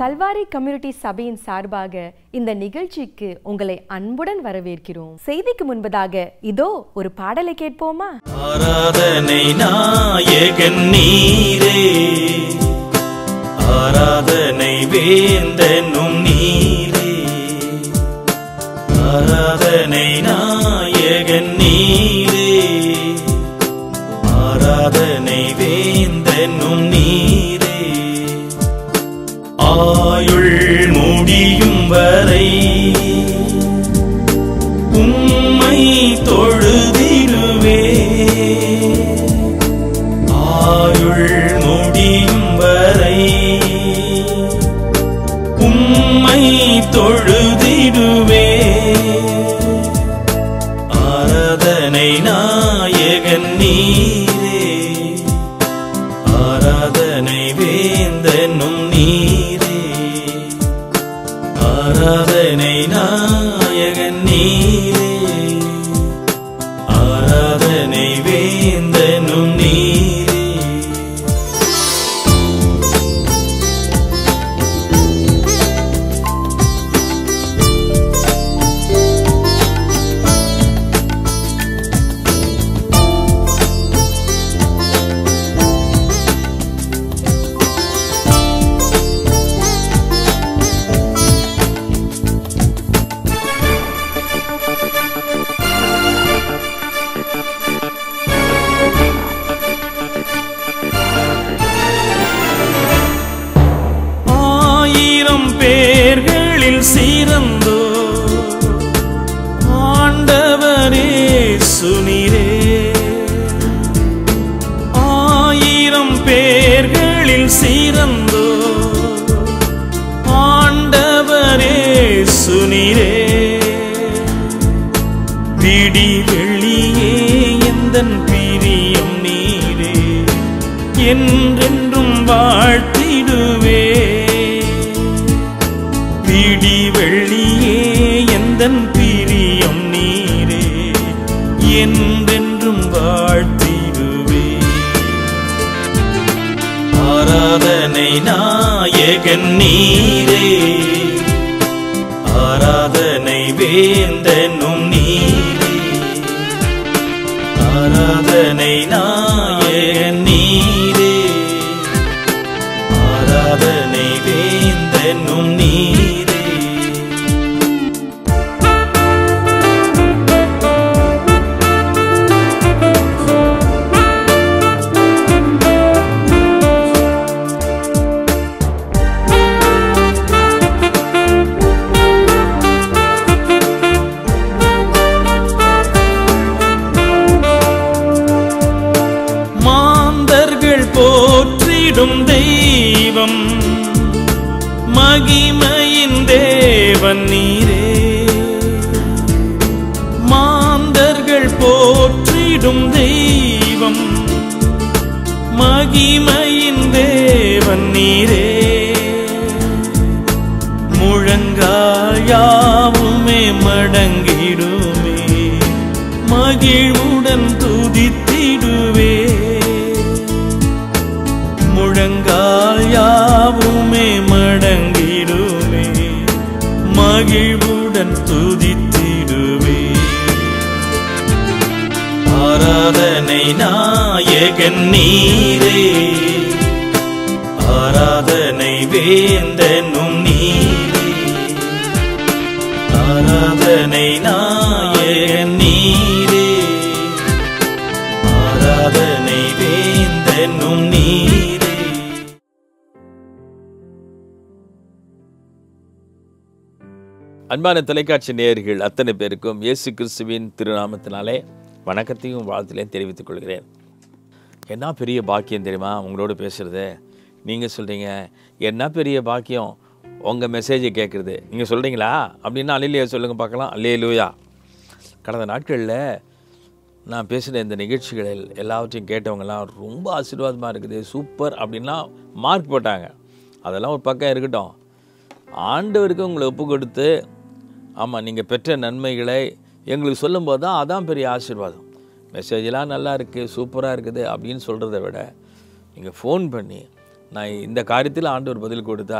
Kalvari community சபையின் சார்பாக இந்த நிகழ்ச்சிக்கு உங்களை அன்புடன் வரவேற்கிறோம் செய்திக்கு முன்பதாக இதோ ஒரு பாடலை கேட்போமா ஆராதனை நாயகன் நீரே ஆராதனை வேந்தனும் நீரே ஆராதனை நாயகன் நீரே ஆராதனை வேந்தனும் நீரே ஆயுள் முடியும் வரை உம்மை தொழுதிடுவே ஆயுள் முடியும் வரை உம்மை தொழுதிடுவே ஆராதனை நாயகன் நீரே ஆராதனை வேந்தனும் நீரே ஆராதனை நாயகன் நீரே ஆராதனை வேந்தனும் நீரே ஆயிரம் பேர்களில் சிறந்தோ ஆண்டவரே சுனிரே ஆயிரம் பேர்களில் சிறந்தோ ஆண்டவரே சுனிரே விடி வெள்ளியே எந்தன் பிரியம் நீரே என்றென்றும் வாழ்த்திடுவே விடி வெள்ளியே எந்தன் பிரியம் நீரே என்றென்றும் வாழ்த்திடுவே ஆராதனை நாயகன் நீரே ஆராதனை வேந்தனும் நீரே ஆராதனை நாயகன் நீரே ஆராதனை வேந்தனும் நீரே மாந்தர்கள் போற்றிடும் தெய்வம் மகிமையின் தேவன் நீரே மாந்தர்கள் போற்றிடும் தெய்வம் மகிமையின் தேவன் நீரே முழங்கால் யாவுமே மடங்கிடுமே மகிழ்வுடன் துதித்திடுவே முழங்கால் யாவுமே மடங்கிடுமே மகிழ்வுடன் துதித்திடுவே ஆராதனை நாயகன் நீரே ஆராதனை வேந்தனும் நீரே ஆராதனை நாயகன் நீரே ஆராதனை வேந்தனும் நீரே அன்பான தொலைக்காட்சி நேயர்கள் அத்தனை பேருக்கும் இயேசு கிறிஸ்துவின் திருநாமத்தினாலே வணக்கத்தையும் வாழ்த்துலையும் தெரிவித்துக் கொள்கிறேன் என்ன பெரிய பாக்கியம் தெரியுமா உங்களோட பேசுறது நீங்கள் சொல்கிறீங்க என்ன பெரிய பாக்கியம் உங்கள் மெசேஜை கேட்குறது நீங்கள் சொல்கிறீங்களா அப்படின்னா அல்லையா சொல்லுங்கள் பார்க்கலாம் அல்லே லூயா கடந்த நாட்களில் நான் பேசின இந்த நிகழ்ச்சிகளில் எல்லாவற்றையும் கேட்டவங்கலாம் ரொம்ப ஆசீர்வாதமாக இருக்குது சூப்பர் அப்படின்லாம் மார்க் போட்டாங்க அதெல்லாம் ஒரு பக்கம் இருக்கட்டும் ஆண்டவருக்கு உங்களை ஒப்பு கொடுத்து ஆமாம் நீங்கள் பெற்ற நன்மைகளை எங்களுக்கு சொல்லும்போது தான் அதான் பெரிய ஆசீர்வாதம் மெசேஜெலாம் நல்லா இருக்குது சூப்பராக இருக்குது அப்படின்னு சொல்கிறத விட நீங்கள் ஃபோன் பண்ணி நான் இந்த காரியத்தில் ஆண்டவர் பதில் கொடுத்தார்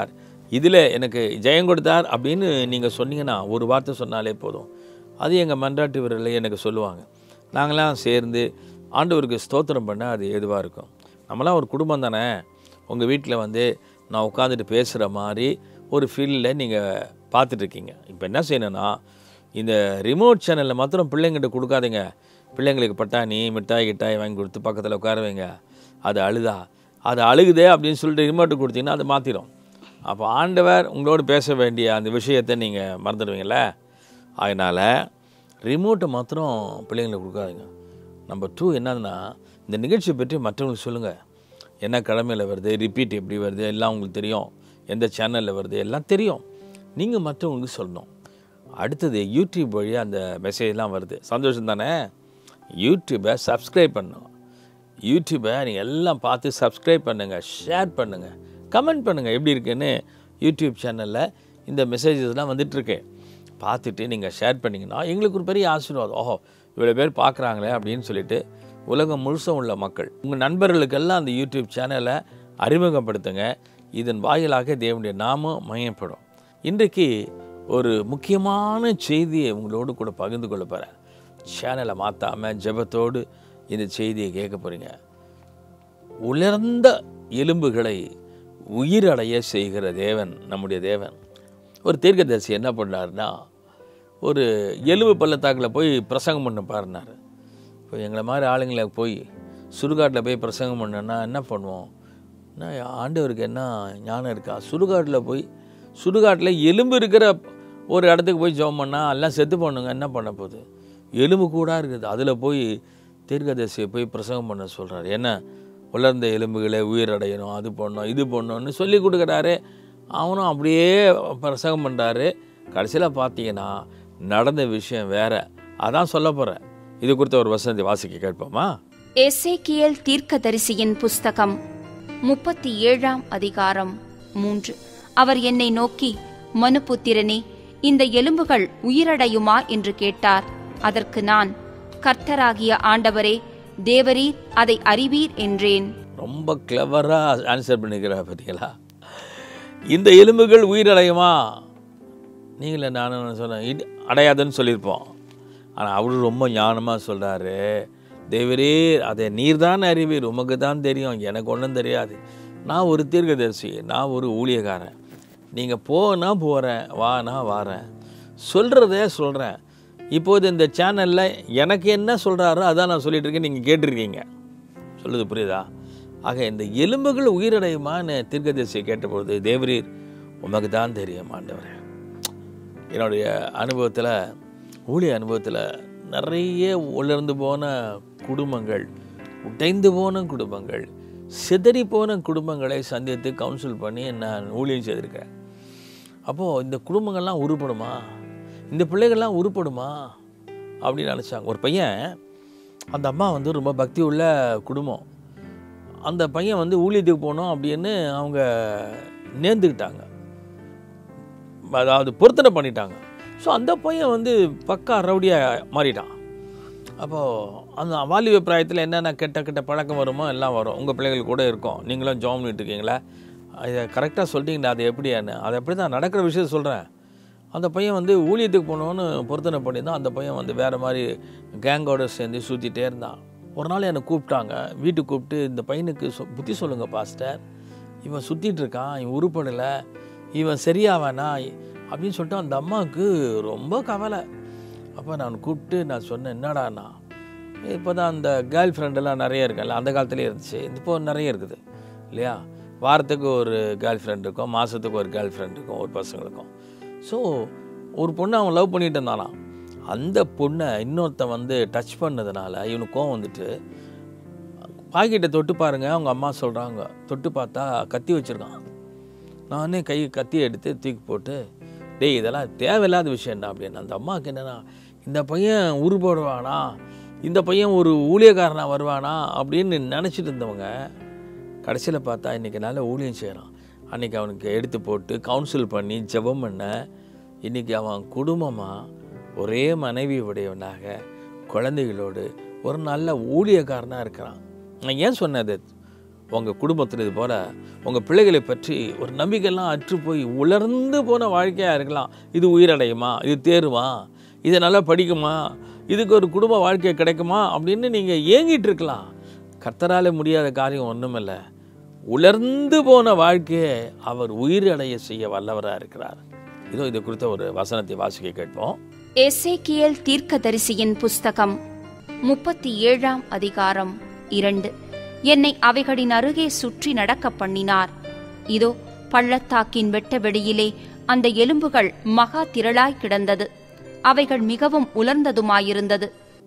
இதில் எனக்கு ஜெயம் கொடுத்தார் அப்படின்னு நீங்கள் சொன்னீங்கன்னா ஒரு வார்த்தை சொன்னாலே போதும் அது எங்கள் மன்றாட்டு வீரர்கள் எனக்கு சொல்லுவாங்க நாங்களாம் சேர்ந்து ஆண்டவருக்கு ஸ்தோத்திரம் பண்ண அது ஏதுவாக இருக்கும் நம்மளாம் ஒரு குடும்பம் தானே உங்கள் வீட்டில் வந்து நான் உட்காந்துட்டு பேசுகிற மாதிரி ஒரு ஃபீல்டில் நீங்கள் பார்த்துட்ருக்கீங்க இப்போ என்ன செய்யணும்னா இந்த ரிமோட் சேனலில் மாத்திரம் பிள்ளைங்கிட்ட கொடுக்காதீங்க பிள்ளைங்களுக்கு பட்டாணி மிட்டாய் கிட்டாய் வாங்கி கொடுத்து பக்கத்தில் உட்கார வைங்க அது அழுதா அது அழுகுதே அப்படின்னு சொல்லிட்டு ரிமோட்டு கொடுத்தீங்கன்னா அது மாற்றிடும் அப்போ ஆண்டவர் உங்களோடு பேச வேண்டிய அந்த விஷயத்தை நீங்கள் மறந்துடுவீங்கள அதனால் ரிமோட்டை மாத்திரம் பிள்ளைங்களுக்கு கொடுக்காதீங்க நம்பர் டூ என்னதுன்னா இந்த நிகழ்ச்சியை பற்றி மற்றவங்களுக்கு சொல்லுங்கள் என்ன கிழமையில் வருது ரிப்பீட் எப்படி வருது எல்லாம் உங்களுக்கு தெரியும் எந்த சேனலில் வருது எல்லாம் தெரியும் நீங்கள் மற்றவங்களுக்கு சொல்லணும் அடுத்தது யூடியூப் வழியாக அந்த மெசேஜ்லாம் வருது சந்தோஷம் தானே யூடியூப்பை சப்ஸ்கிரைப் பண்ணணும் யூடியூப்பை நீங்கள் எல்லாம் பார்த்து சப்ஸ்கிரைப் பண்ணுங்கள் ஷேர் பண்ணுங்கள் கமெண்ட் பண்ணுங்கள் எப்படி இருக்குன்னு யூடியூப் சேனலில் இந்த மெசேஜஸ்லாம் வந்துட்டுருக்கு பார்த்துட்டு நீங்கள் ஷேர் பண்ணிங்கன்னா எங்களுக்கு ஒரு பெரிய ஆசீர்வாதம் ஓஹோ இவ்வளோ பேர் பார்க்குறாங்களே அப்படின்னு சொல்லிட்டு உலகம் முழுசும் உள்ள மக்கள் உங்கள் நண்பர்களுக்கெல்லாம் அந்த யூடியூப் சேனலை அறிமுகப்படுத்துங்க இதன் வாயிலாக தேவனுடைய நாமம் மையப்படும் இன்றைக்கு ஒரு முக்கியமான செய்தியை உங்களோடு கூட பகிர்ந்து கொள்ள போகிறேன் சேனலை மாற்றாமல் ஜெபத்தோடு இந்த செய்தியை கேட்க போகிறீங்க உலர்ந்த எலும்புகளை உயிரடைய செய்கிற தேவன் நம்முடைய தேவன் ஒரு தீர்க்கதரிசி என்ன பண்ணாருன்னா ஒரு எலும்பு பள்ளத்தாக்கில் போய் பிரசங்கம் பண்ண பாருனார் இப்போ எங்களை மாதிரி ஆளுங்களை போய் சுடுகாட்டில் போய் பிரசங்கம் பண்ணோன்னா என்ன பண்ணுவோம் என்ன ஆண்டவருக்கு என்ன ஞானம் இருக்கா சுடுகாட்டில் போய் சுடுகாட்டில் எலும்பு இருக்கிற ஒரு இடத்துக்கு போய் ஜெபம் பண்ணால் எல்லாம் செத்து போகணுங்க என்ன பண்ண போகுது எலும்பு கூட இருக்குது அதில் போய் தீர்க்கதரிசியை போய் பிரசங்கம் பண்ண சொல்கிறார் என்ன உலர்ந்த எலும்புகளை உயிரடையணும் அது பண்ணணும் இது பண்ணணும்னு சொல்லி கொடுக்குறாரு அவனும் அப்படியே பிரசங்கம் பண்ணுறாரு கடைசியில் பார்த்தீங்கன்னா நடந்த விஷயம் வேற அதான் சொல்ல போகிறேன் இது குறித்த ஒரு வசந்தி வாசிக்க கேட்போமா எசேக்கியேல் தீர்க்கதரிசியின் புஸ்தகம் முப்பத்தி ஏழாம் அதிகாரம் மூன்று அவர் என்னை நோக்கி மனுபுத்திரனே இந்த எலும்புகள் உயிரடையுமா என்று கேட்டார் அதற்கு நான் கர்த்தராகிய ஆண்டவரே தேவரீர் அதை அறிவீர் என்றேன் ரொம்ப கிளவராக ஆன்சர் பண்ணிக்கிறா பார்த்தீங்களா இந்த எலும்புகள் உயிரடையுமா நீங்களே நானும் சொன்னேன் இது அடையாதுன்னு சொல்லியிருப்போம் ஆனால் அவரு ரொம்ப ஞானமாக சொல்கிறாரு தேவரே அதை நீர் தான் அறிவீர் உமக்கு தான் தெரியும் எனக்கு ஒன்றும் தெரியாது நான் ஒரு தீர்க்கதரிசி நான் ஒரு ஊழியக்காரன் நீங்கள் போனா போகிறேன் வானா வாரேன் சொல்கிறதே சொல்கிறேன் இப்போது இந்த சேனலில் எனக்கு என்ன சொல்கிறாரோ அதான் நான் சொல்லிட்டு இருக்கேன் நீங்கள் கேட்டிருக்கீங்க சொல்லுது புரியுதா ஆக இந்த எலும்புகள் உயிரடையுமான்னு தீர்க்கதரிசியை கேட்டபொழுது தேவரீர் உமக்கு தான் தெரியும் ஆண்டவரே என்னுடைய அனுபவத்தில் ஊழிய அனுபவத்தில் நிறைய உலர்ந்து போன குடும்பங்கள் உடைந்து போன குடும்பங்கள் சிதறி போன குடும்பங்களை சந்தித்து கவுன்சில் பண்ணி நான் ஊழியம் செய்திருக்கேன் அப்போது இந்த குடும்பங்கள்லாம் உருப்படுமா இந்த பிள்ளைகள்லாம் உருப்படுமா அப்படின்னு நினச்சாங்க ஒரு பையன் அந்த அம்மா வந்து ரொம்ப பக்தி உள்ள குடும்பம் அந்த பையன் வந்து ஊழியத்துக்கு போகணும் அப்படின்னு அவங்க நேர்ந்துக்கிட்டாங்க அதாவது பொருத்தனை பண்ணிட்டாங்க ஸோ அந்த பையன் வந்து பக்கா ரவுடியாக மாறிட்டான் அப்போது அந்த வாலிப பிராயத்தில் என்னென்ன கெட்ட கெட்ட பழக்கம் வருமோ எல்லாம் வரும் உங்கள் பிள்ளைகள் கூட இருக்கும் நீங்களும் ஜாம் பண்ணிட்டு இருக்கீங்களா இதை கரெக்டாக சொல்லிட்டீங்களா அது எப்படியான்னு அது எப்படி தான் நடக்கிற விஷயம் சொல்கிறேன் அந்த பையன் வந்து ஊழியத்துக்கு போகணுன்னு பொருத்தனை பண்ணி தான் அந்த பையன் வந்து வேறு மாதிரி கேங்கோட சேர்ந்து சுற்றிட்டே இருந்தான் ஒரு நாள் என்னை கூப்பிட்டாங்க வீட்டுக்கு கூப்பிட்டு இந்த பையனுக்கு சொ புத்தி சொல்லுங்கள் பாஸ்டர் இவன் சுற்றிட்டு இருக்கான் இவன் உருப்படலை இவன் சரியாவானா அப்படின்னு சொல்லிட்டு அந்த அம்மாவுக்கு ரொம்ப கவலை அப்போ நான் கூப்பிட்டு நான் சொன்னேன் என்னடாண்ணா இப்போ தான் அந்த கேர்ள் ஃப்ரெண்டெல்லாம் நிறைய இருக்குல்ல அந்த காலத்துலேயே இருந்துச்சு இப்போ நிறைய இருக்குது இல்லையா வாரத்துக்கு ஒரு கேர்ள் ஃப்ரெண்ட் இருக்கும் மாதத்துக்கு ஒரு கேர்ள் ஃப்ரெண்ட் இருக்கும் ஒரு பசங்களுக்கும் ஸோ ஒரு பொண்ணை அவன் லவ் பண்ணிட்டு இருந்தானா அந்த பொண்ணை இன்னொருத்தன் வந்து டச் பண்ணதுனால இவனுக்கு கோவம் வந்துட்டு பாக்கெட்டை தொட்டு பாருங்க அவங்க அம்மா சொல்கிறாங்க தொட்டு பார்த்தா கத்தி வச்சுருக்கான் நானே கை கத்தியை எடுத்து தூக்கி போட்டு டேய் இதெல்லாம் தேவையில்லாத விஷயம்டா அப்படின்னு அந்த அம்மாவுக்கு என்னென்னா இந்த பையன் உருப்படுவானா இந்த பையன் ஒரு ஊழியக்காரனா வருவானா அப்படின்னு நினச்சிட்டு இருந்தவங்க கடைசியில் பார்த்தா இன்றைக்கி நல்ல ஊழியம் செய்கிறான் அன்றைக்கி அவனுக்கு எடுத்து போட்டு கவுன்சில் பண்ணி ஜெபம் பண்ண இன்றைக்கி அவன் குடும்பமாக ஒரே மனைவி உடையவனாக குழந்தைகளோடு ஒரு நல்ல ஊழியக்காரனாக இருக்கிறான் நான் ஏன் சொன்னது உங்கள் குடும்பத்தில் இது போல் உங்கள் பிள்ளைகளை பற்றி ஒரு நம்பிக்கையெல்லாம் அற்று போய் உலர்ந்து போன வாழ்க்கையாக இருக்கலாம் இது உயிரடையுமா இது தேருமா இதை நல்லா படிக்குமா இதுக்கு ஒரு குடும்ப வாழ்க்கை கிடைக்குமா அப்படின்னு நீங்கள் ஏங்கிட்டு இருக்கலாம் கர்த்தரால முடியாத காரியம் ஒன்றுமில்லை உலர்ந்து போன வாழ்க்கையை அவர் உயிரடைய செய்ய வல்லவராக இருக்கிறார் இதோ இது குறித்த ஒரு வசனத்தை வாசிக்க கேட்போம் எசேக்கியேல் தீர்க்கதரிசியின் புஸ்தகம் முப்பத்தி ஏழாம் அதிகாரம் இரண்டு என்னை அவைகளின் அருகே சுற்றி நடக்க பண்ணினார் இதோ பள்ளத்தாக்கின் வெட்ட வெளியிலே அந்த எலும்புகள் மகா திரளாய் கிடந்தது அவைகள் மிகவும் உலர்ந்ததுமாயிருந்தது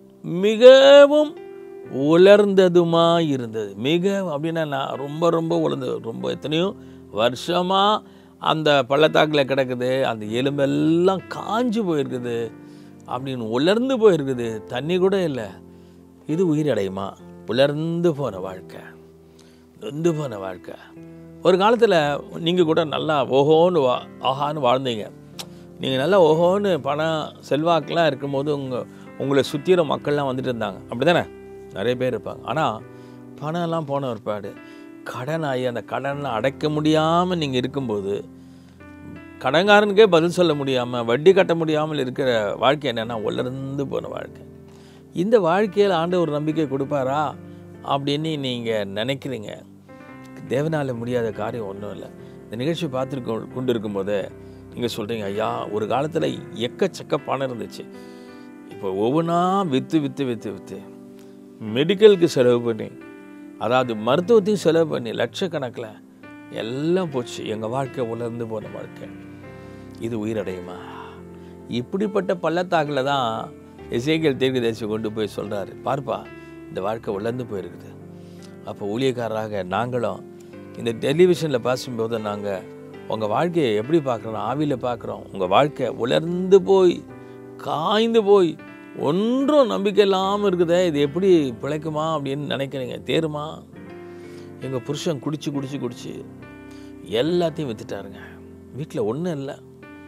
மிகவும் உலர்ந்ததுமா இருந்தது மிக அப்படின்னா நான் ரொம்ப ரொம்ப உலர்ந்தது ரொம்ப எத்தனையோ வருஷமாக அந்த பள்ளத்தாக்கில் கிடக்குது அந்த எலும்பெல்லாம் காஞ்சு போயிருக்குது அப்படின்னு உலர்ந்து போயிருக்குது தண்ணி கூட இல்லை இது உயிரடையுமா உலர்ந்து போன வாழ்க்கை நொந்து போன வாழ்க்கை ஒரு காலத்தில் நீங்கள் கூட நல்லா ஓஹோன்னு வா ஆஹான்னு வாழ்ந்தீங்க நீங்கள் நல்லா ஓஹோன்னு பணம் செல்வாக்கெலாம் இருக்கும்போது உங்கள் உங்களை சுற்றிற மக்கள்லாம் வந்துட்டு இருந்தாங்க அப்படி தானே நிறைய பேர் இருப்பாங்க ஆனால் பணம்லாம் போன ஒருபாடு கடன் ஆகி அந்த கடனை அடைக்க முடியாமல் நீங்கள் இருக்கும்போது கடன்காரனுக்கே பதில் சொல்ல முடியாமல் வட்டி கட்ட முடியாமல் இருக்கிற வாழ்க்கை என்னென்னா உலர்ந்து போன வாழ்க்கை இந்த வாழ்க்கையில் ஆண்டு ஒரு நம்பிக்கை கொடுப்பாரா அப்படின்னு நீங்கள் நினைக்கிறீங்க தேவனால் முடியாத காரியம் ஒன்றும் இல்லை இந்த நிகழ்ச்சி பார்த்துருக்க கொண்டு இருக்கும்போதே நீங்கள் சொல்கிறீங்க ஐயா ஒரு காலத்தில் எக்கச்சக்க பணம் இருந்துச்சு இப்போ ஒவ்வொன்றா விற்று விற்று விற்று விற்று மெடிக்கலுக்கு செலவு பண்ணி அதாவது மருத்துவத்தையும் செலவு பண்ணி லட்சக்கணக்கில் எல்லாம் போச்சு எங்கள் வாழ்க்கை உலர்ந்து போன வாழ்க்கை இது உயிரடையுமா இப்படிப்பட்ட பள்ளத்தாக்கில் தான் இசைக்கல் தீர்க்கதரிசி கொண்டு போய் சொல்கிறாரு பார்ப்பா இந்த வாழ்க்கை உலர்ந்து போயிருக்குது அப்போ ஊழியக்காரராக நாங்களும் இந்த டெலிவிஷனில் பேசும்போது நாங்கள் உங்கள் வாழ்க்கையை எப்படி பார்க்குறோம் ஆவியில் பார்க்குறோம் உங்கள் வாழ்க்கை உலர்ந்து போய் காய்ந்து போய் ஒன்றும் நம்பிக்கை இல்லாமல் இருக்குதே இது எப்படி பிழைக்குமா அப்படின்னு நினைக்கிறீங்க தேருமா எங்கள் புருஷன் குடிச்சு குடிச்சு குடிச்சு எல்லாத்தையும் வித்துட்டாருங்க வீட்டில் ஒன்றும் இல்லை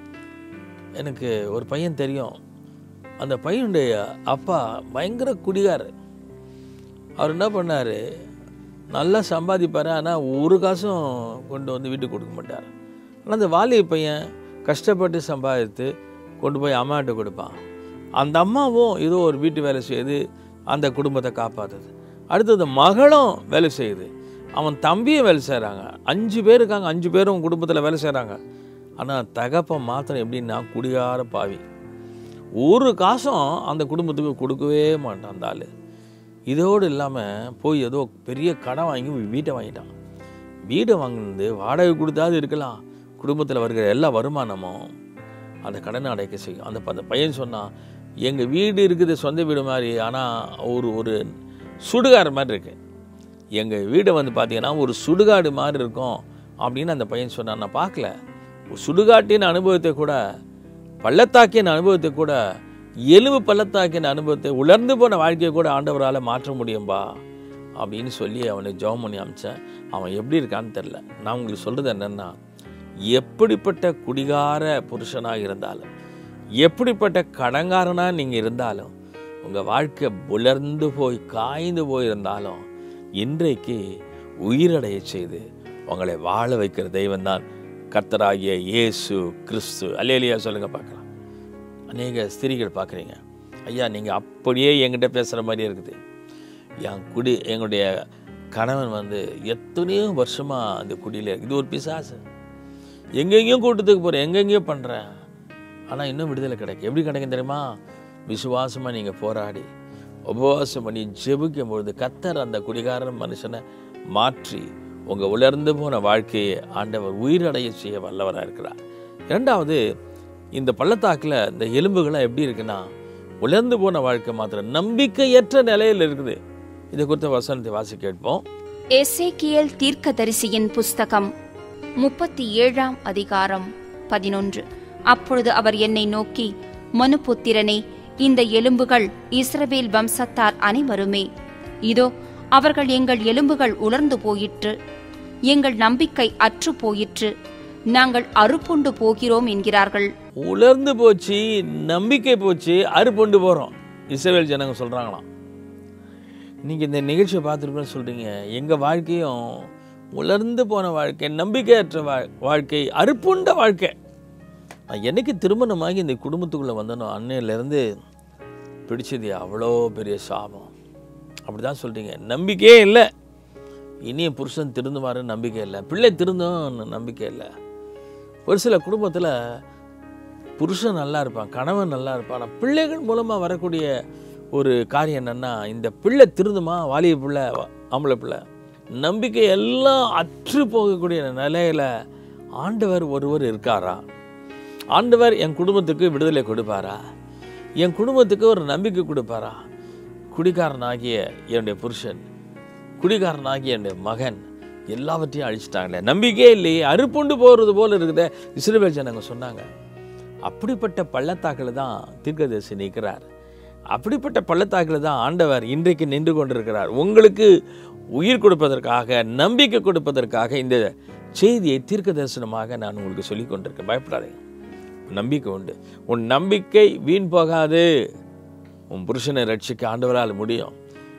எனக்கு ஒரு பையன் தெரியும் அந்த பையனுடைய அப்பா பயங்கர குடிகாரர் அவர் என்ன பண்ணார் நல்லா சம்பாதிப்பார் ஆனால் ஒரு காசும் கொண்டு வந்து வீட்டுக்கு கொடுக்க மாட்டார் ஆனால் அந்த வாலிப பையன் கஷ்டப்பட்டு சம்பாதித்து கொண்டு போய் அம்மாட்ட கொடுப்பான் அந்த அம்மாவும் ஏதோ ஒரு வீட்டு வேலை செய்யுது அந்த குடும்பத்தை காப்பாற்றுது அடுத்தது மகளும் வேலை செய்யுது அவன் தம்பியும் வேலை செய்கிறாங்க அஞ்சு பேர் இருக்காங்க அஞ்சு பேரும் குடும்பத்தில் வேலை செய்கிறாங்க ஆனால் தகப்பன் மாத்திரம் எப்படின்னா குடிகார பாவி ஒரு காசும் அந்த குடும்பத்துக்கு கொடுக்கவே மாட்டான் அந்த ஆள் இதோடு இல்லாமல் போய் ஏதோ பெரிய கடன் வாங்கி வீட்டை வாங்கிட்டான் வீடை வாங்கினது வாடகை கொடுத்தாவது இருக்கலாம் குடும்பத்தில் வருகிற எல்லா வருமானமும் அந்த கடனை அடைக்க செய்யும் அந்த அந்த பையன் சொன்னான் எங்கள் வீடு இருக்குது சொந்த வீடு மாதிரி ஆனால் ஒரு ஒரு சுடுகாடு மாதிரி இருக்கு எங்கள் வீடை வந்து பார்த்தீங்கன்னா ஒரு சுடுகாடு மாதிரி இருக்கும் அப்படின்னு அந்த பையன் சொன்னான் நான் பார்க்கல சுடுகாட்டின் அனுபவத்தை கூட பள்ளத்தாக்கின் அனுபவத்தை கூட எலும்பு பள்ளத்தாக்கின் அனுபவத்தை உலர்ந்து போன வாழ்க்கையை கூட ஆண்டவரால் மாற்ற முடியும்பா அப்படின்னு சொல்லி அவனை ஜெபம் பண்ணி அமிச்சேன் அவன் எப்படி இருக்கான்னு தெரில நான் உங்களுக்கு சொல்கிறது என்னென்னா எப்படிப்பட்ட குடிகார புருஷனாக இருந்தாலும் எப்படிப்பட்ட கடங்காரனாக நீங்கள் இருந்தாலும் உங்கள் வாழ்க்கை உலர்ந்து போய் காய்ந்து போயிருந்தாலும் இன்றைக்கு உயிரடைய செய்து உங்களை வாழ வைக்கிற தெய்வம்தான் கர்த்தராகிய இயேசு கிறிஸ்து அல்லேலியா சொல்லுங்க பார்க்கலாம் அநேக ஸ்திரீகள் பார்க்குறீங்க ஐயா நீங்கள் அப்படியே என்கிட்ட பேசுகிற மாதிரி இருக்குது என் குடி எங்களுடைய கணவன் வந்து எத்தனையோ வருஷமாக அந்த குடியில் இருக்கு இது ஒரு பிசாசு எங்கெங்கேயும் கூட்டத்துக்கு போகிறேன் எங்கெங்கேயோ பண்ணுறேன் ஆனால் இன்னும் விடுதலை கிடைக்கும் எப்படி கிடைக்கும் தெரியுமா விசுவாசமாக நீங்கள் போராடி உபவாசம் பண்ணி ஜெபிக்கும் பொழுது கத்தர் அந்த குடிகாரன் மனுஷனை மாற்றி உங்கள் உலர்ந்து போன வாழ்க்கையை ஆண்டவர் உயிரடைய செய்ய வல்லவராக இருக்கிறார் இரண்டாவது இந்த பள்ளத்தாக்கில் இந்த எலும்புகள்லாம் எப்படி இருக்குன்னா உலர்ந்து போன வாழ்க்கை மாத்திரம் நம்பிக்கையற்ற நிலையில் இருக்குது இதை குறித்த வசனத்தை வாசி கேட்போம் எசேக்கியேல் தீர்க்கதரிசியின் புஸ்தகம் முப்பத்தி ஏழாம் அதிகாரம் பதினொன்று அப்பொழுது அவர் என்னை நோக்கி மனுபுத்திரனே இந்த எலும்புகள் இஸ்ரவேல் வம்சத்தார் அனைவருமே இதோ அவர்கள் எங்கள் எலும்புகள் உலர்ந்து போயிற்று எங்கள் நம்பிக்கை அற்று போயிற்று நாங்கள் அறுப்புண்டு போகிறோம் என்கிறார்கள் உலர்ந்து போச்சு நம்பிக்கை போச்சு அறுப்புண்டு போகிறோம் இஸ்ரவேல் ஜனங்க சொல்கிறாங்களாம் நீங்கள் இந்த நிகழ்ச்சியை பார்த்துருக்கோன்னு சொல்கிறீங்க எங்கள் வாழ்க்கையும் உலர்ந்து போன வாழ்க்கை நம்பிக்கையற்ற வாழ் வாழ்க்கை அறுப்புண்ட வாழ்க்கை நான் என்னைக்கு திருமணமாகி இந்த குடும்பத்துக்குள்ளே வந்தனோ அன்னையிலேருந்து பிடிச்சது அவ்வளோ பெரிய சாபம் அப்படி தான் சொல்கிறீங்க நம்பிக்கையே இல்லை இனிய புருஷன் திருந்துவாரு நம்பிக்கை இல்லை பிள்ளை திருந்தும் நம்பிக்கை இல்லை ஒரு சில குடும்பத்தில் புருஷன் நல்லா இருப்பான் கணவன் நல்லா இருப்பான் ஆனால் பிள்ளைகள் மூலமாக வரக்கூடிய ஒரு காரியம் என்னென்னா இந்த பிள்ளை திருந்துமா வாலிய பிள்ளை வ- ஆம்பளை பிள்ளை நம்பிக்கை எல்லாம் அற்று போகக்கூடிய நிலையில் ஆண்டவர் ஒருவர் இருக்காரா ஆண்டவர் என் குடும்பத்துக்கு விடுதலை கொடுப்பாரா என் குடும்பத்துக்கு ஒரு நம்பிக்கை கொடுப்பாரா குடிகாரனாகிய என்னுடைய புருஷன் குடிகாரனாகிய என்னுடைய மகன் எல்லாவற்றையும் அழிச்சிட்டாங்களே நம்பிக்கையே இல்லையே அறுப்புண்டு போகிறது போல இருக்குதே இஸ்ரவேல் ஜனங்க சொன்னாங்க அப்படிப்பட்ட பள்ளத்தாக்கில் தான் தீர்க்கதரிசி நிற்கிறார் அப்படிப்பட்ட பள்ளத்தாக்கில் தான் ஆண்டவர் இன்றைக்கு நின்று கொண்டிருக்கிறார் உங்களுக்கு உயிர் கொடுப்பதற்காக நம்பிக்கை கொடுப்பதற்காக இந்த செய்தியை தீர்க்க தரிசனமாக நான் உங்களுக்கு சொல்லிக் கொண்டிருக்கேன் பயப்படாதீங்க நம்பிக்கை உண்டு உன் நம்பிக்கை வீண் போகாது உன் புருஷனை ரட்சிக்க ஆண்டவரால் முடியும்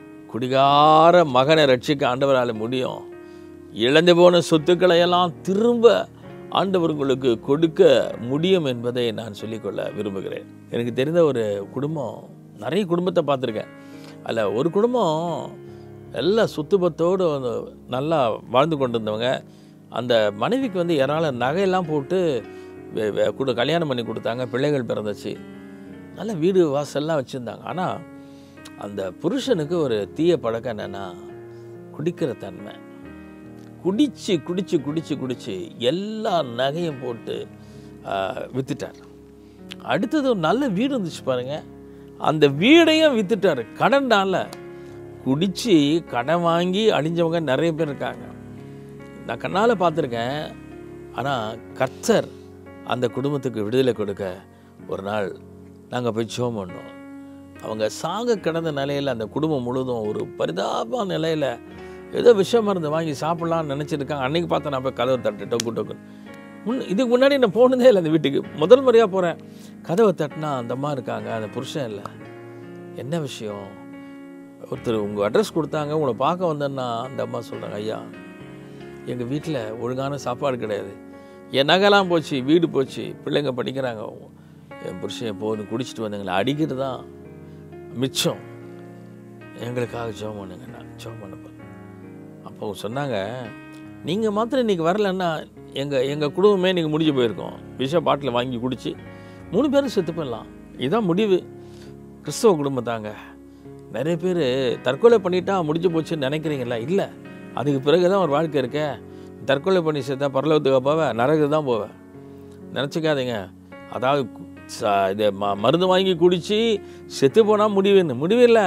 குடிகார மகனை ரட்சிக்க ஆண்டவரால் முடியும் இழந்து போன சொத்துக்களை எல்லாம் திரும்ப ஆண்டவர் உங்களுக்கு கொடுக்க முடியும் என்பதை நான் சொல்லிக்கொள்ள விரும்புகிறேன் எனக்கு தெரிந்த ஒரு குடும்பம் நிறைய குடும்பத்தை பார்த்துருக்கேன் அதில் ஒரு குடும்பம் எல்லா சொத்து பத்தோடு வந்து நல்லா வாழ்ந்து கொண்டு இருந்தவங்க அந்த மனைவிக்கு வந்து ஏராள நகையெல்லாம் போட்டு வே- வே- கொடு கல்யாணம் பண்ணி கொடுத்தாங்க பிள்ளைகள் பிறந்துச்சு நல்ல வீடு வாசல்லாம் வச்சுருந்தாங்க ஆனால் அந்த புருஷனுக்கு ஒரு தீய பழக்கம் என்னென்னா குடிக்கிற தன்மை குடிச்சு குடிச்சு குடிச்சு குடிச்சு எல்லா நகையும் போட்டு ஆஹ், வித்துட்டார் அடுத்தது ஒரு நல்ல வீடு இருந்துச்சு பாருங்க அந்த வீடையும் வித்துட்டாரு கடன்டால குடிச்சு கடன் வாங்கி அழிஞ்சவங்க நிறைய பேர் இருக்காங்க நான் கண்ணால் பார்த்துருக்கேன் ஆனால் கர்த்தர் அந்த குடும்பத்துக்கு விடுதலை கொடுக்க ஒரு நாள் நாங்கள் போய் ஜோம் பண்ணோம் அவங்க சாக கிடந்த நிலையில் அந்த குடும்பம் முழுதும் ஒரு பரிதாப நிலையில் ஏதோ விஷ மருந்து வாங்கி சாப்பிட்லான்னு நினச்சிருக்காங்க அன்னைக்கு பார்த்தா நான் போய் கதவை தட்டு டொக்கு டொக்கு முன் இதுக்கு முன்னாடி நான் போனதே இல்லை அந்த வீட்டுக்கு முதல் முறையாக போகிறேன் கதவை தட்டினா அந்த அம்மா இருக்காங்க அந்த புருஷன் இல்லை என்ன விஷயம் ஒருத்தர் உங்கள் அட்ரஸ் கொடுத்தாங்க உங்களை பார்க்க வந்தேன்னா அந்த அம்மா சொல்கிறாங்க ஐயா எங்கள் வீட்டில் ஒழுங்கான சாப்பாடு கிடையாது என் நகைலாம் போச்சு வீடு போச்சு பிள்ளைங்க படிக்கிறாங்க என் புருஷன் எப்போதும் குடிச்சிட்டு வந்தீங்களா அடிக்கிறது தான் மிச்சம் எங்களுக்காக ஜெபம் பண்ணுங்க நான் ஜெபம் பண்ண போறேன் அப்போ சொன்னாங்க நீங்கள் மாத்திரம் இன்றைக்கி வரலன்னா எங்கள் எங்கள் குடும்பமே நீங்கள் முடிஞ்சு போயிருக்கோம் விஷ பாட்டில் வாங்கி குடிச்சு மூணு பேரும் செத்து போயிடலாம் இதுதான் முடிவு கிறிஸ்தவ குடும்பம் தாங்க நிறைய பேர் தற்கொலை பண்ணிட்டா முடிஞ்சு போச்சுன்னு நினைக்கிறீங்களா இல்லை அதுக்கு பிறகு தான் ஒரு வாழ்க்கை இருக்கே தற்கொலை பண்ணி செத்தா பரலோகத்துக்கு போவேன் நரகு தான் போவேன் நினச்சிக்காதீங்க அதாவது கு- ச- இது ம மருந்து வாங்கி குடித்து செத்து போனால் முடிவுன்னு முடிவில்லை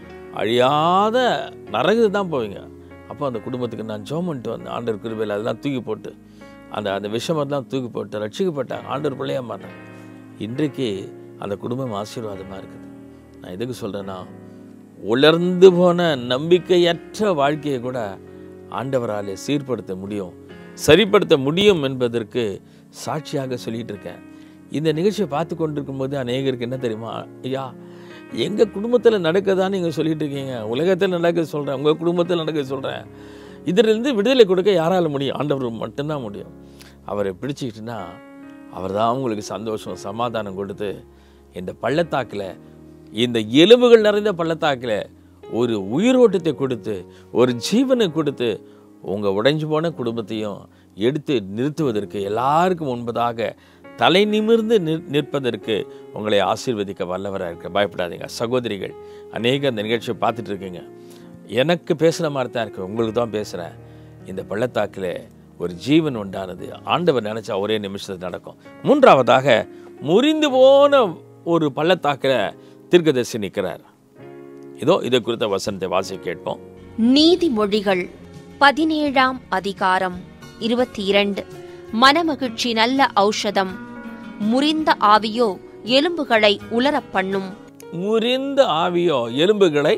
அழியாத நரகு தான் போவீங்க அப்போ அந்த குடும்பத்துக்கு நான் ஜோம் பண்ணிட்டு வந்தேன் ஆண்டவர் கிருபையில் அதெல்லாம் தூக்கி போட்டு அந்த அந்த விஷமெல்லாம் தூக்கி போட்டு ரட்சிக்கப்பட்டேன் ஆண்டவர் பிள்ளையாக மாட்டேன் இன்றைக்கு அந்த குடும்பம் ஆசீர்வாதமாக இருக்குது நான் எதுக்கு சொல்கிறேன்னா உலர்ந்து போன நம்பிக்கையற்ற வாழ்க்கையை கூட ஆண்டவராலே சீர்படுத்த முடியும் சரிப்படுத்த முடியும் என்பதற்கு சாட்சியாக சொல்லிட்டு இருக்கேன் இந்த நிகழ்ச்சியை பார்த்து கொண்டிருக்கும் போது அநேகருக்கு என்ன தெரியுமா ஐயா எங்கள் குடும்பத்தில் நடக்கதான்னு நீங்கள் சொல்லிட்டு இருக்கீங்க உலகத்தில் நடக்க சொல்கிறேன் உங்கள் குடும்பத்தில் நடக்க சொல்கிறேன் இதிலிருந்து விடுதலை கொடுக்க யாரால முடியும் ஆண்டவர் மட்டும்தான் முடியும் அவரை பிடிச்சிக்கிட்டுனா அவர் தான் உங்களுக்கு சந்தோஷம் சமாதானம் கொடுத்து இந்த பள்ளத்தாக்கில் இந்த எலும்புகள் நிறைந்த பள்ளத்தாக்கில் ஒரு உயிரோட்டத்தை கொடுத்து ஒரு ஜீவனை கொடுத்து உங்கள் உடைஞ்சு போன குடும்பத்தையும் எடுத்து நிறுத்துவதற்கு எல்லாருக்கும் முன்பதாக தலை நிமிர்ந்து நிற்- நிற்பதற்கு உங்களை ஆசீர்வதிக்க வல்லவராக இருக்க பயப்படாதீங்க சகோதரிகள் அநேக அந்த நிகழ்ச்சியை பார்த்துட்டு இருக்கீங்க எனக்கு பேசுகிற மாதிரி தான் இருக்கு உங்களுக்கு தான் பேசுகிறேன் இந்த பள்ளத்தாக்கில் ஒரு ஜீவன் உண்டானது ஆண்டவர் நினச்சா ஒரே நிமிஷத்தில் நடக்கும் மூன்றாவதாக முறிந்து போன ஒரு பள்ளத்தாக்கில் தீர்க்கதரிசி நிற்கிறார் இதோ இதை குறித்த வசனத்தை வாசி கேட்போம் நீதிமொழிகள் பதினேழாம் அதிகாரம் இருபத்தி இரண்டு மனமகிழ்ச்சி நல்ல ஔஷதம் முறிந்த ஆவியோ எலும்புகளை உலரப் பண்ணும் முறிந்த ஆவியோ எலும்புகளை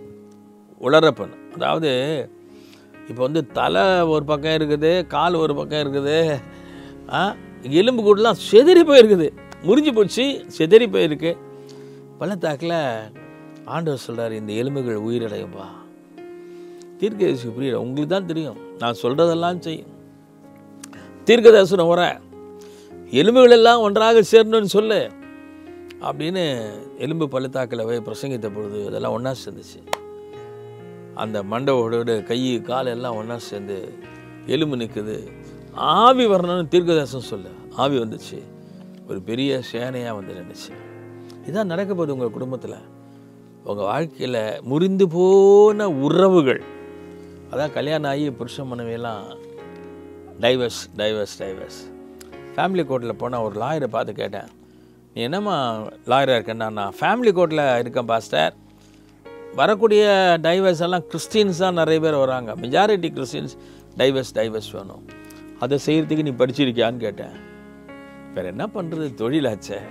உலரப்பணும் அதாவது இப்போ வந்து தலை ஒரு பக்கம் இருக்குது கால் ஒரு பக்கம் இருக்குது ஆ எலும்பு கூடலாம் செதறி போயிருக்குது முறிஞ்சு போச்சு செதறி போயிருக்கு பள்ளத்தாக்கில் ஆண்டவர் சொல்றாரு இந்த எலும்புகள் உயிரடையும்பா தீர்க்கதரிசி புரியல உங்களுக்கு தான் தெரியும் நான் சொல்றதெல்லாம் செய்யும் தீர்க்கதரிசனம் வர எலும்புகள் எல்லாம் ஒன்றாக சேரணும்னு சொல்லு அப்படின்னு எலும்பு பள்ளத்தாக்கில் போய் பிரசங்கித்த பொழுது இதெல்லாம் ஒன்றா சேர்ந்துச்சு அந்த மண்டவோட கை கால் எல்லாம் ஒன்றா சேர்ந்து எலும்பு நிற்குது ஆவி வரணும்னு தீர்க்கதரிசனம் சொல்லு ஆவி வந்துச்சு ஒரு பெரிய சேனையாக வந்து நின்றுச்சு இதான் நடக்க போகுது உங்கள் குடும்பத்தில் உங்கள் வாழ்க்கையில் முறிந்து போன உறவுகள் அதான் கல்யாணம் ஆகி புருஷன் மனைவியெல்லாம் டைவர்ஸ் டைவர்ஸ் டைவர்ஸ் ஃபேமிலி கோர்ட்டில் போனால் ஒரு லாயரை பார்த்து கேட்டேன் நீ என்னம்மா லாயராக இருக்கேன்னா நான் ஃபேமிலி கோர்ட்டில் இருக்கேன் பாஸ்டர் வரக்கூடிய டைவர்ஸ் எல்லாம் கிறிஸ்டின்ஸ் தான் நிறைய பேர் வராங்க மெஜாரிட்டி கிறிஸ்டின்ஸ் டைவர்ஸ் டைவர்ஸ் வேணும் அதை செய்கிறதுக்கு நீ படிச்சிருக்கியான்னு கேட்டேன் வேற என்ன பண்ணுறது தொழிலாச்சே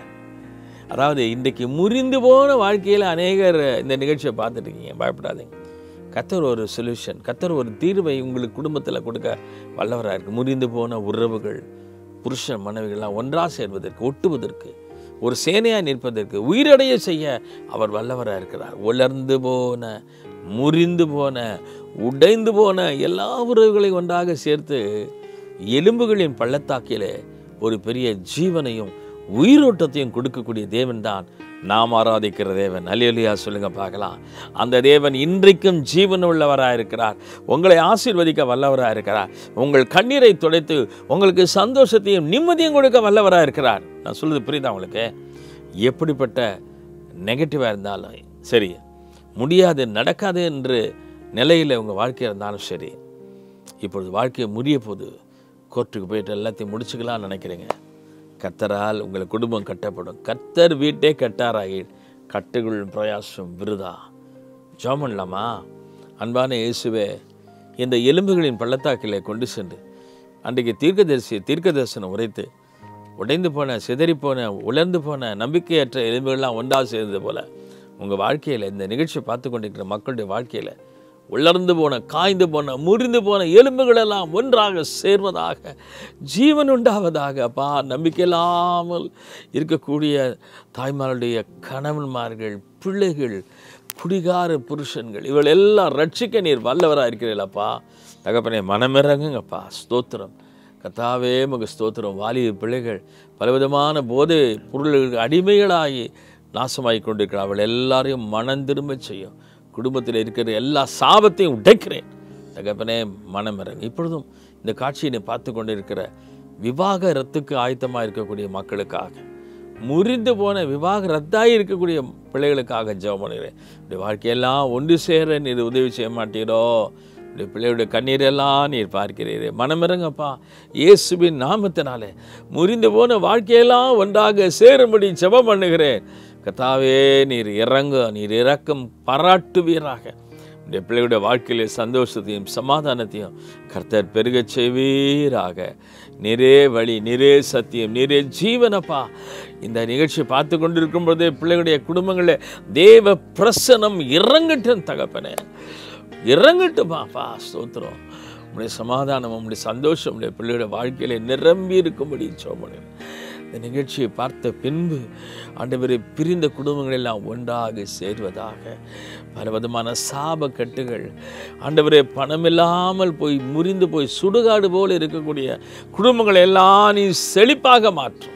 அதாவது இன்றைக்கு முறிந்து போன வாழ்க்கையில் அநேகர் இந்த நிகழ்ச்சியை பார்த்துட்டு இருக்கீங்க பயப்படாதீங்க கத்தர் ஒரு சொல்யூஷன் கத்தர் ஒரு தீர்வை உங்களுக்கு குடும்பத்தில் கொடுக்க வல்லவராக இருக்கு முறிந்து போன உறவுகள் புருஷன் மனைவிகள்லாம் ஒன்றாக சேர்வதற்கு ஒட்டுவதற்கு ஒரு சேனையாக நிற்பதற்கு உயிரடைய செய்ய அவர் வல்லவராக இருக்கிறார் உலர்ந்து போன முறிந்து போன உடைந்து போன எல்லா உறவுகளையும் ஒன்றாக சேர்த்து எலும்புகளின் பள்ளத்தாக்கிலே ஒரு பெரிய ஜீவனையும் உயிரோட்டத்தையும் கொடுக்கக்கூடிய தேவன் தான் நாம் ஆராதிக்கிற தேவன் அலியலியா சொல்லுங்க பார்க்கலாம் அந்த தேவன் இன்றைக்கும் ஜீவன் உள்ளவராக இருக்கிறார் உங்களை ஆசீர்வதிக்க வல்லவராக இருக்கிறார் உங்கள் கண்ணீரை துடைத்து உங்களுக்கு சந்தோஷத்தையும் நிம்மதியும் கொடுக்க வல்லவராக இருக்கிறார் நான் சொல்றது புரியுதா உங்களுக்கு எப்படிப்பட்ட நெகட்டிவாக இருந்தாலும் சரி முடியாது நடக்காது என்று நிலையில் உங்கள் வாழ்க்கை இருந்தாலும் சரி இப்பொழுது வாழ்க்கையை முடிய போது கோர்ட்டுக்கு போயிட்டு எல்லாத்தையும் முடிச்சுக்கலாம்னு நினைக்கிறீங்க கர்த்தரால் உங்கள் குடும்பம் கட்டப்படும் கர்த்தர் வீட்டே கட்டாராகி கட்டுகள் பிரயாசம் விருதா ஜாம் பண்ணலாமா அன்பான இயேசுவே இந்த எலும்புகளின் பள்ளத்தாக்கிலே கொண்டு சென்று அன்றைக்கு தீர்க்கதரிசி தீர்க்க தரிசனம் உரைத்து உடைந்து போன சிதறி போன உலர்ந்து போன நம்பிக்கையற்ற எலும்புகள்லாம் ஒன்றா சேர்ந்தது போல உங்கள் வாழ்க்கையில் இந்த நிகழ்ச்சி பார்த்து கொண்டிருக்கிற மக்களுடைய வாழ்க்கையில் உலர்ந்து போன காய்ந்து போன முறிந்து போன எலும்புகள் எல்லாம் ஒன்றாக சேர்வதாக ஜீவன் உண்டாவதாக அப்பா நம்பிக்கையில்லாமல் இருக்கக்கூடிய தாய்மாருடைய கணவன்மார்கள் பிள்ளைகள் குடிகார புருஷன்கள் இவள் எல்லாம் ரட்சிக்க நீர் வல்லவராக இருக்கிறீங்களப்பா தகப்பனே மனமிறங்குங்கப்பா ஸ்தோத்திரம் கத்தாவே முக ஸ்தோத்திரம் வாலிப பிள்ளைகள் பலவிதமான போதை பொருள்களுக்கு அடிமைகளாகி நாசமாகி கொண்டிருக்கிறார் அவள் எல்லாரையும் மனம் திரும்ப செய்யும் குடும்பத்தில் இருக்கிற எல்லா சாபத்தையும் உடைக்கிறேன் தகப்பனே மனம் இறங்கு இப்பொழுதும் இந்த காட்சியை பார்த்து கொண்டிருக்கிற விவாகரத்துக்கு ஆயத்தமாக இருக்கக்கூடிய மக்களுக்காக முறிந்து போன விவாக ரத்தாகி இருக்கக்கூடிய பிள்ளைகளுக்காக ஜெபம் பண்ணுகிறேன் இப்படி வாழ்க்கையெல்லாம் ஒன்று சேர நீர் உதவி செய்ய மாட்டீரோ இப்படி பிள்ளையுடைய கண்ணீரெல்லாம் நீர் பார்க்கிறீரே மனமிறங்கப்பா இயேசுவின் நாமத்தினாலே முறிந்து போன வாழ்க்கையெல்லாம் ஒன்றாக சேரும்படி ஜெபம் பண்ணுகிறேன் கத்தாவே நீர் இறங்க நீர் இறக்கம் பாராட்டுவீராக இந்த பிள்ளைகளுடைய வாழ்க்கையிலே சந்தோஷத்தையும் சமாதானத்தையும் கர்த்தர் பெருகச் செய்வீராக நிறே வழி நிறே சத்தியம் நிறே ஜீவனப்பா இந்த நிகழ்ச்சியை பார்த்து கொண்டிருக்கும் பொழுதே பிள்ளைகளுடைய குடும்பங்களில் தேவ பிரசனம் இறங்கட்டும் தகப்பனே இறங்கட்டுமாப்பா ஸ்தோத்திரம் உங்களுடைய சமாதானம் உங்களுடைய சந்தோஷம் உங்களுடைய பிள்ளைகளுடைய வாழ்க்கையில நிரம்பி இருக்கும்படி சோமனேன் இந்த நிகழ்ச்சியை பார்த்த பின்பு ஆண்டவரை பிரிந்த குடும்பங்கள் எல்லாம் ஒன்றாக சேர்வதாக பலவிதமான சாப கட்டுகள் ஆண்டவரே பணமில்லாமல் போய் முறிந்து போய் சுடுகாடு போல இருக்கக்கூடிய குடும்பங்களை எல்லாம் நீ செழிப்பாக மாற்றும்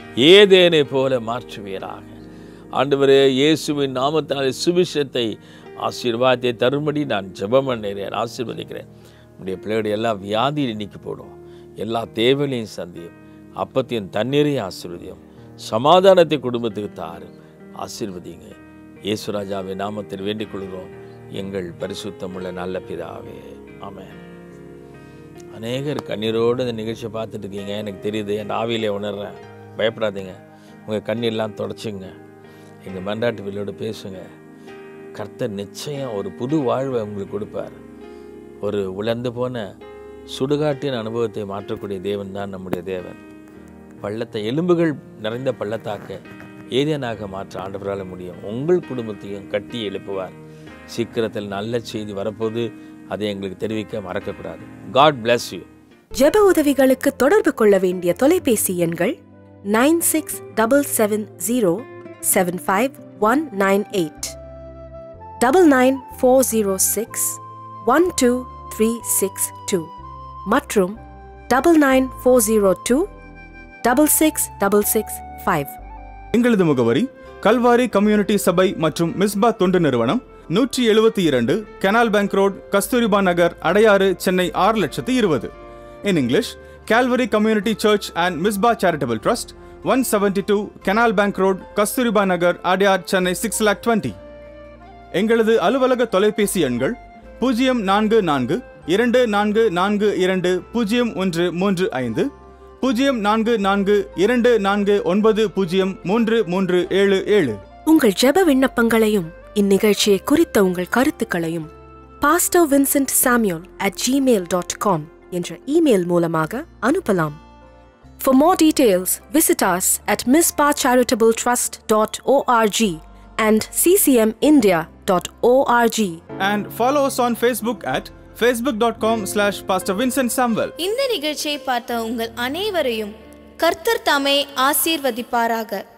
ஏதேனை போல மாற்றுவீராக ஆண்டவரே இயேசுவின் நாமத்தாலே சுவிசத்தை ஆசீர்வாதத்தை தரும்படி நான் ஜெபம் பண்ணுகிறேன் ஆசீர்வதிக்கிறேன் உடைய பிள்ளைகளுடைய எல்லா வியாதியை நீக்கி போடும் எல்லா தேவைகளையும் சந்தியும் அப்பத்தையும் தண்ணீரையும் ஆசீர்வதியும் சமாதானத்தை குடும்பத்துக்கு தாரு ஆசீர்வதிங்க இயேசுராஜாவின் நாமத்தில் வேண்டிக் கொள்கிறோம் எங்கள் பரிசுத்தமுள்ள நல்ல பிதாவே ஆமென் அநேகர் கண்ணீரோடு இந்த நிகழ்ச்சியை பார்த்துட்டு இருக்கீங்க எனக்கு தெரியுது என் ஆவியிலே உணர்றேன் பயப்படாதீங்க உங்கள் கண்ணீர்லாம் தொடச்சிங்க எங்கள் மண்டாட்டு வில்லோடு பேசுங்க கர்த்தர் நிச்சயம் ஒரு புது வாழ்வை உங்களுக்கு கொடுப்பார் ஒரு உலர்ந்து போன சுடுகாட்டின் அனுபவத்தை மாற்றக்கூடிய தேவன் தான் நம்முடைய தேவன் பள்ளத்தை எலும்புகள் நிறைந்த பள்ளத்தாக்க ஏதேனாக மாற்ற ஆண்டவரால் முடியும் உங்கள் குடும்பத்தையும் கட்டி எழுப்புவார் சீக்கிரத்தில் நல்ல செய்தி வரப்போது அதை எங்களுக்கு தெரிவிக்க மறக்கக்கூடாது காட் bless யூ ஜெப உதவிகளுக்கு தொடர்பு கொள்ள வேண்டிய தொலைபேசி எண்கள் nine six double seven zero seven five one nine eight double nine four zero six one two three six two மற்றும் double nine four zero two double six double six five எங்களது முகவரி Kalvari community சபை மற்றும் மிஸ்பா தொண்டு நிறுவனம் நூற்றி எழுபத்தி இரண்டு canal bank road Kasturba Nagar Adyar Chennai ஆறு லட்சத்து இருபது in English Calvary community church and Mizpah charitable trust one seventy two canal bank road Kasturba Nagar Adyar Chennai six lakh twenty எங்களது அலுவலக தொலைபேசி எண்கள் பூஜ்ஜியம் நான்கு நான்கு இரண்டு நான்கு நான்கு இரண்டு பூஜ்ஜியம் ஒன்று மூன்று ஐந்து பூஜ்ஜியம் நான்கு நான்கு இரண்டு நான்கு ஒன்பது பூஜ்ஜியம் மூன்று மூன்று ஏழு ஏழு உங்கள் ஜெப விண்ணப்பங்களையும் இந்நிகழ்ச்சியை குறித்த உங்கள் கருத்துக்களையும் pastor Vincent Samuel at Gmail dot com என்ற இமெயில் மூலமாக அனுப்பலாம் For more details, visit us at mispacharitabletrust.org and ccmindia.org. and follow us on Facebook at facebook.com slash Pastor Vincent Samuel. இந்த நிகழ்ச்சியை பார்த்த உங்கள் அனைவரையும் கர்த்தர் தாமே ஆசீர்வதிப்பாராக